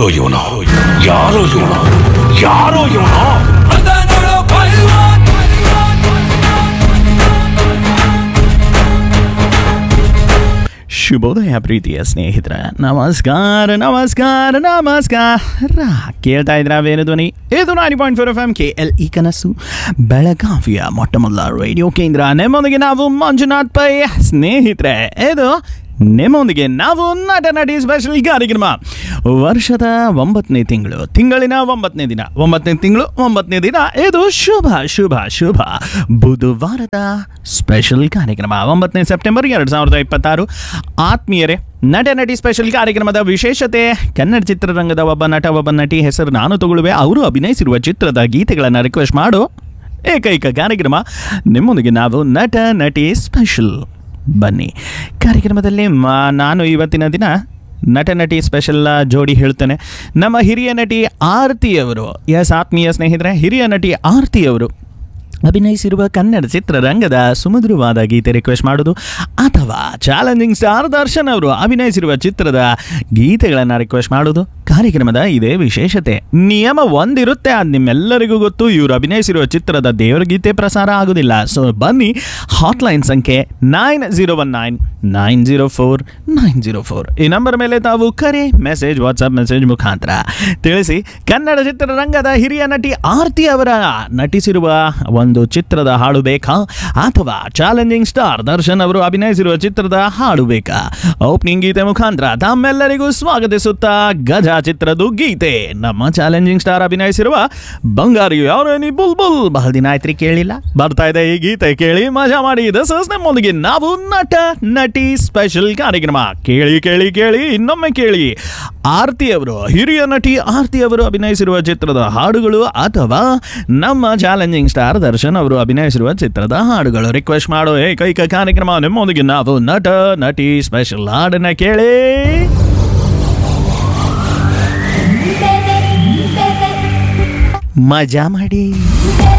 ಯಾರೋ ಇವನು ಯಾರೋ ಇವನು ಯಾರೋ ಇವನು ಶುಭೋದಯ ಪ್ರೀತಿಯ ಸ್ನೇಹಿತರ ನಮಸ್ಕಾರ ನಮಸ್ಕಾರ ನಮಸ್ಕಾರ ಕೇಳ್ತಾ ಇದ್ರ ಬೇರೆ ಧ್ವನಿ ಇದು ನಾಡಿ point four F M K L E ಕನಸು ಬೆಳಗಾವಿಯ ಮೊಟ್ಟ ಮೊದಲ ರೇಡಿಯೋ ಕೇಂದ್ರ ನಿಮ್ಮೊಂದಿಗೆ ನಾವು ಮಂಜುನಾಥ್ ಪೈ ಸ್ನೇಹಿತರೆ ಇದು ನಿಮ್ಮೊಂದಿಗೆ ನಾವು ನಟ ನಟಿ ಸ್ಪೆಷಲ್ ಕಾರ್ಯಕ್ರಮ ವರ್ಷದ ಒಂಬತ್ತನೇ ತಿಂಗಳು ತಿಂಗಳಿನ ಒಂಬತ್ತನೇ ದಿನ ಒಂಬತ್ತನೇ ತಿಂಗಳು ಒಂಬತ್ತನೇ ದಿನ ಇದು ಶುಭ ಶುಭ ಶುಭ ಬುಧವಾರದ ಸ್ಪೆಷಲ್ ಕಾರ್ಯಕ್ರಮ ಒಂಬತ್ತನೇ ಸೆಪ್ಟೆಂಬರ್ ಎರಡು ಸಾವಿರದ ಇಪ್ಪತ್ತಾರು ಆತ್ಮೀಯರೇ ನಟ ನಟಿ ಸ್ಪೆಷಲ್ ಕಾರ್ಯಕ್ರಮದ ವಿಶೇಷತೆ ಕನ್ನಡ ಚಿತ್ರರಂಗದ ಒಬ್ಬ ನಟ ಒಬ್ಬ ನಟಿ ಹೆಸರು ನಾನು ತಗೊಳ್ಳುವೆ ಅವರು ಅಭಿನಯಿಸಿರುವ ಚಿತ್ರದ ಗೀತೆಗಳನ್ನು ರಿಕ್ವೆಸ್ಟ್ ಮಾಡು ಏಕೈಕ ಕಾರ್ಯಕ್ರಮ ನಿಮ್ಮೊಂದಿಗೆ ನಾವು ನಟ ನಟಿ ಸ್ಪೆಷಲ್ ಬನ್ನಿ ಕಾರ್ಯಕ್ರಮದಲ್ಲಿ ಮಾ- ನಾನು ಇವತ್ತಿನ ದಿನ ನಟ ನಟಿ ಸ್ಪೆಷಲ್ ಜೋಡಿ ಹೇಳ್ತೇನೆ ನಮ್ಮ ಹಿರಿಯ ನಟಿ ಆರತಿಯವರು ಎಸ್ ಆತ್ಮೀಯ ಸ್ನೇಹಿತರೆ ಹಿರಿಯ ನಟಿ ಆರತಿಯವರು ಅಭಿನಯಿಸಿರುವ ಕನ್ನಡ ಚಿತ್ರರಂಗದ ಸುಮಧುರವಾದ ಗೀತೆ ರಿಕ್ವೆಸ್ಟ್ ಮಾಡೋದು ಅಥವಾ ಚಾಲೆಂಜಿಂಗ್ ಸ್ಟಾರ್ ದರ್ಶನ್ ಅವರು ಅಭಿನಯಿಸಿರುವ ಚಿತ್ರದ ಗೀತೆಗಳನ್ನು ರಿಕ್ವೆಸ್ಟ್ ಮಾಡೋದು ಕಾರ್ಯಕ್ರಮದ ಇದೇ ವಿಶೇಷತೆ ನಿಯಮ ಒಂದಿರುತ್ತೆ ಅದು ನಿಮ್ಮೆಲ್ಲರಿಗೂ ಗೊತ್ತು ಇವರು ಅಭಿನಯಿಸಿರುವ ಚಿತ್ರದ ದೇವರ ಗೀತೆ ಪ್ರಸಾರ ಆಗೋದಿಲ್ಲ ಸೊ ಬನ್ನಿ ಹಾಟ್ಲೈನ್ ಸಂಖ್ಯೆ nine zero one nine nine zero four nine zero four ಈ ನಂಬರ್ ಮೇಲೆ ತಾವು ಕರೆ ಮೆಸೇಜ್ ವಾಟ್ಸಪ್ ಮೆಸೇಜ್ ಮುಖಾಂತರ ತಿಳಿಸಿ ಕನ್ನಡ ಚಿತ್ರರಂಗದ ಹಿರಿಯ ನಟಿ ಆರ್ತಿ ಅವರ ನಟಿಸಿರುವ ಒಂದು ಚಿತ್ರದ ಹಾಡು ಬೇಕಾ ಅಥವಾ ಚಾಲೆಂಜಿಂಗ್ ಸ್ಟಾರ್ ದರ್ಶನ್ ಅವರು ಅಭಿನಯಿಸಿರುವ ಚಿತ್ರದ ಹಾಡು ಬೇಕಾ ಓಪನಿಂಗ್ ಗೀತೆ ಮುಖಾಂತರ ತಮ್ಮೆಲ್ಲರಿಗೂ ಸ್ವಾಗತಿಸುತ್ತಾ ಗಜ ಚಿತ್ರದ ಗೀತೆ ನಮ್ಮ ಚಾಲೆಂಜಿಂಗ್ ಸ್ಟಾರ್ ಅಭಿನಯಿಸಿರುವ ಬಂಗಾರಿ ಯಾರೇನಿ ಬುಲ್ ಬುಲ್ ಬಹಳ ದಿನ ಆಯ್ತ್ರಿ ಕೇಳಿಲ್ಲ ಬರ್ತಾ ಇದೆ ಈ ಗೀತೆ ಕೇಳಿ ಮಜಾ ಮಾಡಿ ದಿಸ್ ಇಸ್ ನಮ್ಮೊಂದಿಗೆ ನಾವು ನಟ ನಟಿ ಸ್ಪೆಷಲ್ ಕಾರ್ಯಕ್ರಮ ಕೇಳಿ ಕೇಳಿ ಕೇಳಿ ಇನ್ನೊಮ್ಮೆ ಕೇಳಿ ಆರ್ತಿ ಅವರು ಹಿರಿಯ ನಟಿ ಆರ್ತಿ ಅವರು ಅಭಿನಯಿಸಿರುವ ಚಿತ್ರದ ಹಾಡುಗಳು ಅಥವಾ ನಮ್ಮ ಚಾಲೆಂಜಿಂಗ್ ಸ್ಟಾರ್ ದರ್ಶನ್ ಅವರು ಅಭಿನಯಿಸಿರುವ ಚಿತ್ರದ ಹಾಡುಗಳು ರಿಕ್ವೆಸ್ಟ್ ಮಾಡೋ ಏಕೈಕ ಕಾರ್ಯಕ್ರಮ ನಿಮ್ಮೊಂದಿಗೆ ನಾವು ನಟ ನಟಿ ಸ್ಪೆಷಲ್ ಹಾಡನ್ನ ಕೇಳಿ ಮಜಾ ಮಾಡಿ